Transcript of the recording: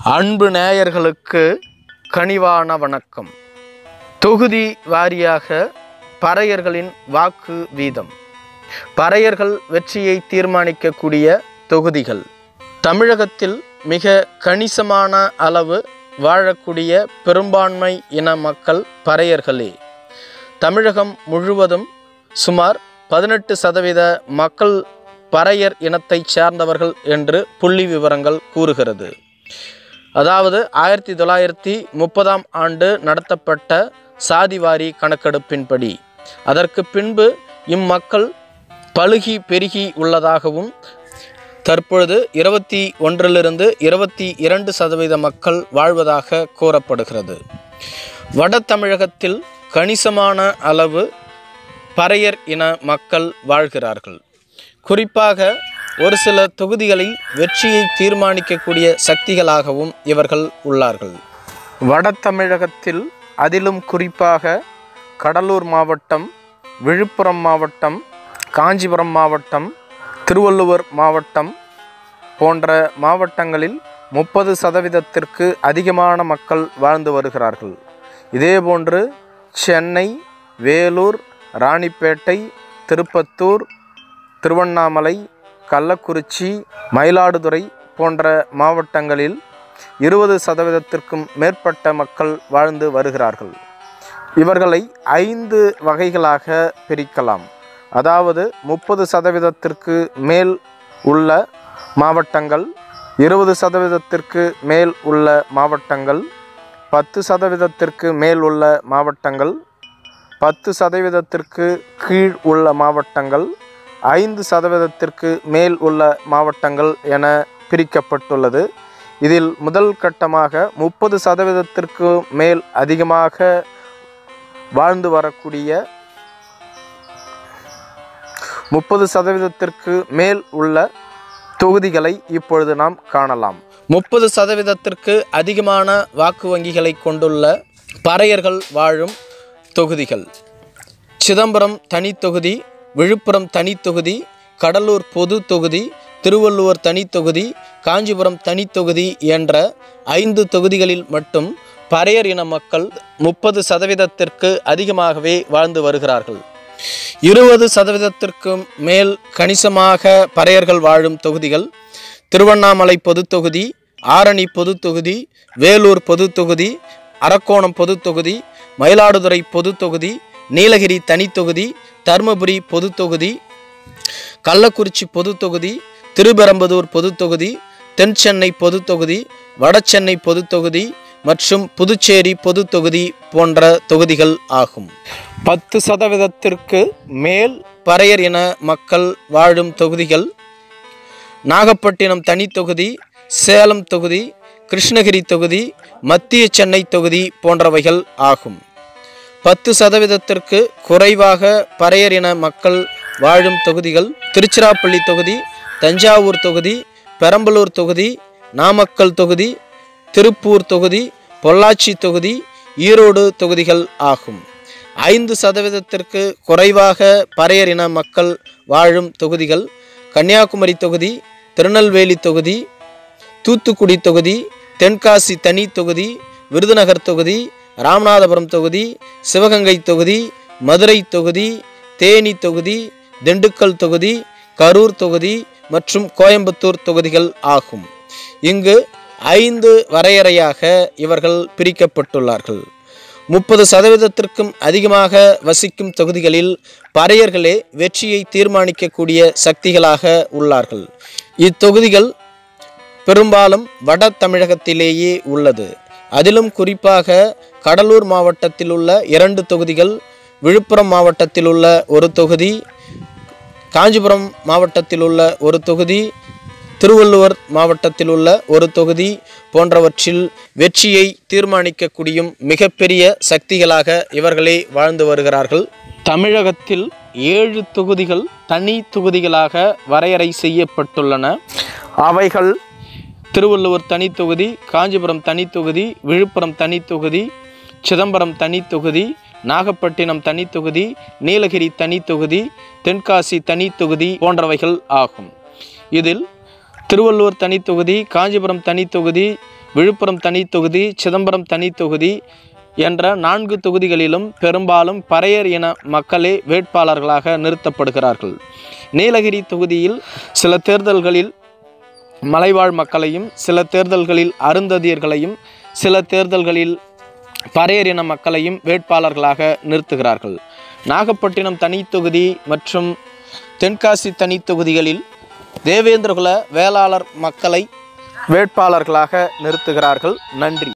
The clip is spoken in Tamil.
அன்பு நேயர்களுக்கு கனிவான வணக்கம் தொகுதி வாரியாக பறையர்களின் வாக்கு வீதம் பறையர்கள் வெற்றியை தீர்மானிக்கக்கூடிய தொகுதிகள் தமிழகத்தில் மிக கணிசமான அளவு வாழக்கூடிய பெரும்பான்மை இன மக்கள் பறையர்களே தமிழகம் முழுவதும் சுமார் பதினெட்டு சதவீத மக்கள் பறையர் இனத்தைச் சேர்ந்தவர்கள் என்று புள்ளி விவரங்கள் கூறுகிறது அதாவது ஆயிரத்தி தொள்ளாயிரத்தி முப்பதாம் ஆண்டு நடத்தப்பட்ட சாதிவாரி கணக்கெடுப்பின்படி அதற்கு பின்பு இம்மக்கள் பழுகி பெருகி உள்ளதாகவும் தற்பொழுது இருபத்தி ஒன்றிலிருந்து இருபத்தி இரண்டு சதவீத மக்கள் வாழ்வதாக கூறப்படுகிறது வட தமிழகத்தில் கணிசமான அளவு பறையர் இன மக்கள் வாழ்கிறார்கள் குறிப்பாக ஒரு சில தொகுதிகளில் வெற்றியை தீர்மானிக்கக்கூடிய சக்திகளாகவும் இவர்கள் உள்ளார்கள் வட தமிழகத்தில் அதிலும் குறிப்பாக கடலூர் மாவட்டம் விழுப்புரம் மாவட்டம் காஞ்சிபுரம் மாவட்டம் திருவள்ளுவர் மாவட்டம் போன்ற மாவட்டங்களில் முப்பது சதவீதத்திற்கு அதிகமான மக்கள் வாழ்ந்து வருகிறார்கள் இதேபோன்று சென்னை வேலூர் ராணிப்பேட்டை திருப்பத்தூர் திருவண்ணாமலை கள்ளக்குறிச்சி மயிலாடுதுறை போன்ற மாவட்டங்களில் இருபது சதவீதத்திற்கும் மேற்பட்ட மக்கள் வாழ்ந்து வருகிறார்கள் இவர்களை ஐந்து வகைகளாக பிரிக்கலாம் அதாவது முப்பது சதவீதத்திற்கு மேல் உள்ள மாவட்டங்கள் இருபது சதவீதத்திற்கு மேல் உள்ள மாவட்டங்கள் பத்து சதவீதத்திற்கு மேல் உள்ள மாவட்டங்கள் பத்து சதவீதத்திற்கு கீழ் உள்ள மாவட்டங்கள் ஐந்து சதவீதத்திற்கு மேல் உள்ள மாவட்டங்கள் என பிரிக்கப்பட்டுள்ளது இதில் முதல் கட்டமாக முப்பது சதவீதத்திற்கு மேல் அதிகமாக வாழ்ந்து வரக்கூடிய முப்பது சதவீதத்திற்கு மேல் உள்ள தொகுதிகளை இப்பொழுது நாம் காணலாம் முப்பது சதவீதத்திற்கு அதிகமான வாக்கு வங்கிகளை கொண்டுள்ள பறையர்கள் வாழும் தொகுதிகள் சிதம்பரம் தனி தொகுதி விழுப்புரம் தனி தொகுதி கடலூர் பொது தொகுதி திருவள்ளுவர் தனி தொகுதி காஞ்சிபுரம் தனி தொகுதி என்ற ஐந்து தொகுதிகளில் மட்டும் பறையர் இன மக்கள் முப்பது சதவீதத்திற்கு அதிகமாகவே வாழ்ந்து வருகிறார்கள் இருபது சதவீதத்திற்கும் மேல் கணிசமாக பறையர்கள் வாழும் தொகுதிகள் திருவண்ணாமலை பொது தொகுதி ஆரணி பொது தொகுதி வேலூர் பொது தொகுதி அரக்கோணம் பொது தொகுதி மயிலாடுதுறை பொது தொகுதி நீலகிரி தனி தொகுதி தருமபுரி பொது தொகுதி கள்ளக்குறிச்சி பொது தொகுதி திருப்பெரம்பதூர் பொது தொகுதி தென் சென்னை பொது தொகுதி வடசென்னை பொது தொகுதி மற்றும் புதுச்சேரி பொது தொகுதி போன்ற தொகுதிகள் ஆகும் பத்து சதவீதத்திற்கு மேல் பறையர் இன மக்கள் வாழும் தொகுதிகள் நாகப்பட்டினம் தனி தொகுதி சேலம் தொகுதி கிருஷ்ணகிரி தொகுதி மத்திய சென்னை தொகுதி போன்றவைகள் ஆகும் பத்து சதவீதத்திற்கு குறைவாக பறையர் இன மக்கள் வாழும் தொகுதிகள் திருச்சிராப்பள்ளி தொகுதி தஞ்சாவூர் தொகுதி பெரம்பலூர் தொகுதி நாமக்கல் தொகுதி திருப்பூர் தொகுதி பொள்ளாச்சி தொகுதி ஈரோடு தொகுதிகள் ஆகும் ஐந்து சதவீதத்திற்கு குறைவாக பறையர் இன மக்கள் வாழும் தொகுதிகள் கன்னியாகுமரி தொகுதி திருநெல்வேலி தொகுதி தூத்துக்குடி தொகுதி தென்காசி தனி தொகுதி விருதுநகர் தொகுதி ராமநாதபுரம் தொகுதி சிவகங்கை தொகுதி மதுரை தொகுதி தேனி தொகுதி திண்டுக்கல் தொகுதி கரூர் தொகுதி மற்றும் கோயம்புத்தூர் தொகுதிகள் ஆகும் இங்கு ஐந்து வரையறையாக இவர்கள் பிரிக்கப்பட்டுள்ளார்கள் முப்பது சதவீதத்திற்கும் அதிகமாக வசிக்கும் தொகுதிகளில் பறையர்களே வெற்றியை தீர்மானிக்கக்கூடிய சக்திகளாக உள்ளார்கள் இத்தொகுதிகள் பெரும்பாலும் வட தமிழகத்திலேயே உள்ளது அதிலும் குறிப்பாக கடலூர் மாவட்டத்தில் உள்ள இரண்டு தொகுதிகள் விழுப்புரம் மாவட்டத்தில் உள்ள ஒரு தொகுதி காஞ்சிபுரம் மாவட்டத்தில் உள்ள ஒரு தொகுதி திருவள்ளுவர் மாவட்டத்தில் உள்ள ஒரு தொகுதி போன்றவற்றில் வெற்றியை தீர்மானிக்கக்கூடிய மிகப்பெரிய சக்திகளாக இவர்களே வாழ்ந்து வருகிறார்கள் தமிழகத்தில் ஏழு தொகுதிகள் தனி தொகுதிகளாக வரையறை செய்யப்பட்டுள்ளன அவைகள் திருவள்ளுவர் தனி தொகுதி காஞ்சிபுரம் தனி தொகுதி விழுப்புரம் தனி தொகுதி சிதம்பரம் தனி தொகுதி நாகப்பட்டினம் தனி தொகுதி நீலகிரி தனி தொகுதி தென்காசி தனி தொகுதி போன்றவைகள் ஆகும் இதில் திருவள்ளூர் தனி தொகுதி காஞ்சிபுரம் தனி தொகுதி விழுப்புரம் தனி தொகுதி சிதம்பரம் தனி தொகுதி என்ற நான்கு தொகுதிகளிலும் பெரும்பாலும் பறையர் இன மக்களே வேட்பாளர்களாக நிறுத்தப்படுகிறார்கள் நீலகிரி தொகுதியில் சில தேர்தல்களில் மலைவாழ் மக்களையும் சில தேர்தல்களில் அருந்ததியர்களையும் சில தேர்தல்களில் பறையர் இன மக்களையும் வேட்பாளர்களாக நிறுத்துகிறார்கள் நாகப்பட்டினம் தனி தொகுதி மற்றும் தென்காசி தனி தொகுதிகளில் தேவேந்திரகுல வேளாளர் மக்களை வேட்பாளர்களாக நிறுத்துகிறார்கள் நன்றி